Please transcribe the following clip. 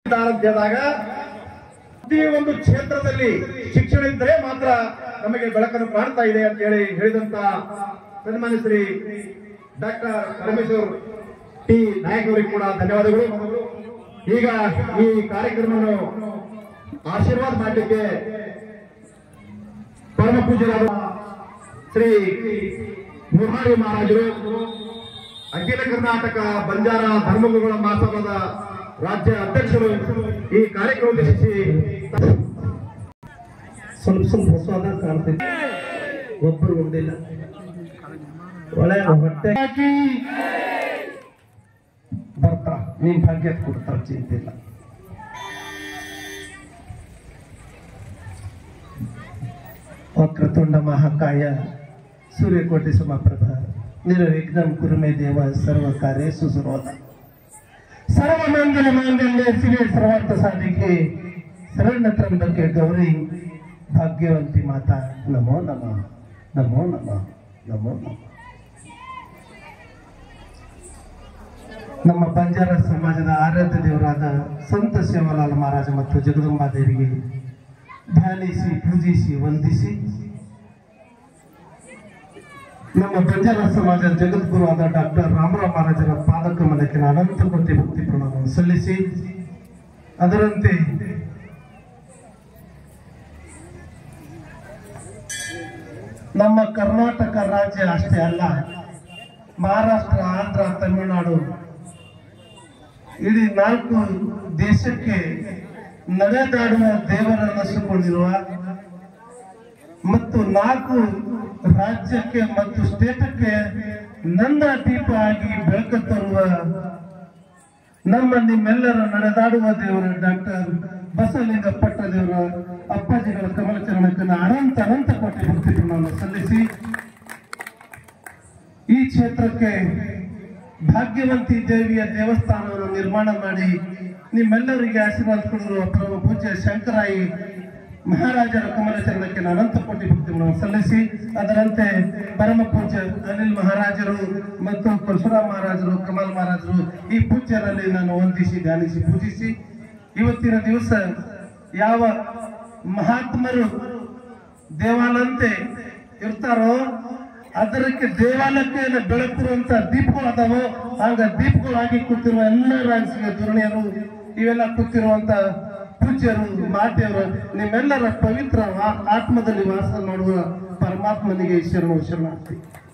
ಅಂತ ಹೇಳಿದಾಗ ಪ್ರತಿ ಒಂದು ಕ್ಷೇತ್ರದಲ್ಲಿ ಶಿಕ್ಷಣ ಇದ್ದರೆ ಮಾತ್ರ ನಮಗೆ ಬೆಳಕನ್ನು ಕಾಣ್ತಾ ಇದೆ ಅಂತ ಹೇಳಿ ಹೇಳಿದಂತ ಸನ್ಮಾನ್ಯ ಶ್ರೀ ಡಾಕ್ಟರ್ ಪರಮೇಶ್ವರ್ ಟಿ ನಾಯಕ್ ಅವರಿಗೆ ಕೂಡ ಧನ್ಯವಾದಗಳು ಈಗ ಈ ಕಾರ್ಯಕ್ರಮವನ್ನು ಆಶೀರ್ವಾದ ಮಾಡಲಿಕ್ಕೆ ಪರಮ ಪೂಜ್ಯರಾದ ಶ್ರೀ ಮುರಾರಿ ಮಹಾರಾಜರು ಅಖಿಲ ಕರ್ನಾಟಕ ಬಂಜಾರ ಧರ್ಮಗುರುಗಳ ಮಹಾಸಭಾದ ರಾಜ್ಯ ಅಧ್ಯಕ್ಷರು ಈ ಕಾರ್ಯಕ್ರಮ ಉದ್ದೇಶಿಸಿ ಸ್ವಲ್ಪ ಸ್ವಲ್ಪ ಹೊಸದ ಕಾಣ್ತೈತಿ ಒಬ್ಬರು ಒಂದಿಲ್ಲ ಒಳ್ಳೆ ಹೊಟ್ಟೆ ಹಾಕಿ ಬರ್ತಾ ನೀನ್ ಭಾಗ್ಯ ಕೊಡ್ತಾರ ಚಿಂತೆ ಇಲ್ಲ ವಕ್ರತುಂಡ ಮಹಾಕಾಯ ಸೂರ್ಯಕೋಟಿ ಸಮಪ್ರಭ ನಿರ್ವಿಘ್ನಂ ಕುರುಮೆ ದೇವ ಸರ್ವ ಕಾರ್ಯ ಸುಸುರೋಧ ಸರ್ವ ಮಂಗಲ ಮಾಂಗಲ್ಯ ಶಿವೆ ಸರ್ವಾರ್ಥ ಸಾಧಿಕೆ ಶರಣ ತ್ರಂಬಕೆ ಗೌರಿ ಭಾಗ್ಯವಂತಿ ಮಾತಾ ನಮೋ ನಮಃ ನಮೋ ನಮಃ ನಮೋ ನಮಃ ನಮ್ಮ ಬಂಜಾರ ಸಮಾಜದ ಆರಾಧ್ಯ ದೇವರಾದ ಸಂತ ಶಿವಲಾಲ್ ಮಹಾರಾಜ ಮತ್ತು ಜಗದಂಬಾ ದೇವಿಗೆ ಧ್ಯಾನಿಸಿ ಪೂಜಿಸಿ ವಂದಿಸಿ ನಮ್ಮ ಬಂಜಾರ ಸಮಾಜದ ಜಗದ್ಗುರುವಾದ ಡಾಕ್ಟರ್ ರಾಮರಾವ್ ಮಹಾರಾಜರ ಪಾದಕಮಲಕ್ಕೆ ಅನಂತ ಕೋಟಿ ಭಕ್ತಿ ಪ್ರಣಾಮವನ್ನು ಸಲ್ಲಿಸಿ ಅದರಂತೆ ನಮ್ಮ ಕರ್ನಾಟಕ ರಾಜ್ಯ ಅಷ್ಟೇ ಅಲ್ಲ ಮಹಾರಾಷ್ಟ್ರ ಆಂಧ್ರ ತಮಿಳುನಾಡು ಇಡೀ ನಾಲ್ಕು ದೇಶಕ್ಕೆ ನಡೆದಾಡುವ ದೇವರನ್ನಿಸಿಕೊಂಡಿರುವ ಮತ್ತು ನಾಲ್ಕು ರಾಜ್ಯಕ್ಕೆ ಮತ್ತು ಸ್ಟೇಟಕ್ಕೆ ನನ್ನ ದೀಪ ಆಗಿ ಬೆಳಕು ತರುವ ನಮ್ಮ ನಿಮ್ಮೆಲ್ಲರ ನಡೆದಾಡುವ ದೇವರು ಡಾಕ್ಟರ್ ಬಸವಲಿಂಗ ಪಟ್ಟ ದೇವರ ಅಪ್ಪಾಜಿಗಳ ಕಮಲ ಚರಣಕ್ಕೆ ಅನಂತ ಅನಂತ ಕೋಟಿ ಭಕ್ತಿ ಪ್ರಣಾಮ ಸಲ್ಲಿಸಿ ಈ ಕ್ಷೇತ್ರಕ್ಕೆ ಭಾಗ್ಯವಂತಿ ದೇವಿಯ ದೇವಸ್ಥಾನವನ್ನು ನಿರ್ಮಾಣ ಮಾಡಿ ನಿಮ್ಮೆಲ್ಲರಿಗೆ ಆಶೀರ್ವಾದ ಕೊಡಿರುವ ಪರಮ ಪೂಜ್ಯ ಶಂಕರಾಯಿ ಮಹಾರಾಜರ ಕಮಲ ಚರಣಕ್ಕೆ ಅನಂತ ಕೋಟಿ ಭಕ್ತಿಗಳನ್ನು ಸಲ್ಲಿಸಿ ಅದರಂತೆ ಪರಮ ಪೂಜ್ಯ ಅನಿಲ್ ಮಹಾರಾಜರು ಮತ್ತು ಪರಶುರಾಮ್ ಮಹಾರಾಜರು ಕಮಲ್ ಮಹಾರಾಜರು ಈ ಪೂಜ್ಯರಲ್ಲಿ ನಾನು ವಂದಿಸಿ ಧ್ಯಾನಿಸಿ ಪೂಜಿಸಿ ಇವತ್ತಿನ ದಿವಸ ಯಾವ ಮಹಾತ್ಮರು ದೇವಾಲಂತೆ ಇರ್ತಾರೋ ಅದಕ್ಕೆ ದೇವಾಲಯಕ್ಕೆ ಬೆಳಕಿರುವಂತ ದೀಪಗಳು ಅದಾವೋ ಆಗ ದೀಪಗಳಾಗಿ ಕೂತಿರುವ ಎಲ್ಲ ರಾಜಕೀಯ ಧೋರಣೆಯರು ಇವೆಲ್ಲ ಕೂತಿರುವಂತ ಪೂಜ್ಯರು ಮಾತೆಯರು ನಿಮ್ಮೆಲ್ಲರ ಪವಿತ್ರ ಆ- ಆತ್ಮದಲ್ಲಿ ವಾಸ ಮಾಡುವ ಪರಮಾತ್ಮನಿಗೆ ಶರಣು ಶರಣಾರ್ಥಿ